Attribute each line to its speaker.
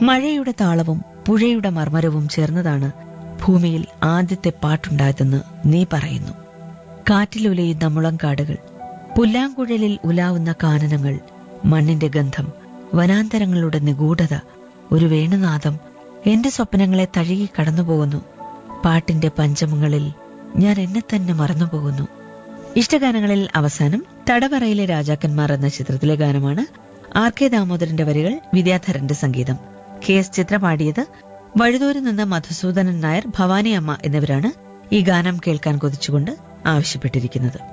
Speaker 1: മഴയുടെ താളവും പുഴയുടെ മർമരവും ചേർന്നതാണ് ഭൂമിയിൽ ആദ്യത്തെ പാട്ടുണ്ടായതെന്ന് നീ പറയുന്നു കാറ്റിലുലയുന്ന മുളങ്കാടുകൾ പുല്ലാങ്കുഴലിൽ ഉലാവുന്ന കാനനങ്ങൾ മണ്ണിന്റെ ഗന്ധം വനാന്തരങ്ങളുടെ നിഗൂഢത ഒരു വേണുനാദം എന്റെ സ്വപ്നങ്ങളെ തഴുകി കടന്നുപോകുന്നു പാട്ടിന്റെ പഞ്ചമങ്ങളിൽ ഞാൻ എന്നെ തന്നെ മറന്നുപോകുന്നു ഇഷ്ടഗാനങ്ങളിൽ അവസാനം തടവറയിലെ രാജാക്കന്മാർ എന്ന ചിത്രത്തിലെ ഗാനമാണ് ആർ കെ ദാമോദരന്റെ വരികൾ വിദ്യാധരന്റെ സംഗീതം കെ എസ് ചിത്ര പാടിയത് വഴുതൂരിൽ നിന്ന് മധുസൂദനൻ നായർ ഭവാനി അമ്മ എന്നിവരാണ് ഈ ഗാനം കേൾക്കാൻ കൊതിച്ചുകൊണ്ട് ആവശ്യപ്പെട്ടിരിക്കുന്നത്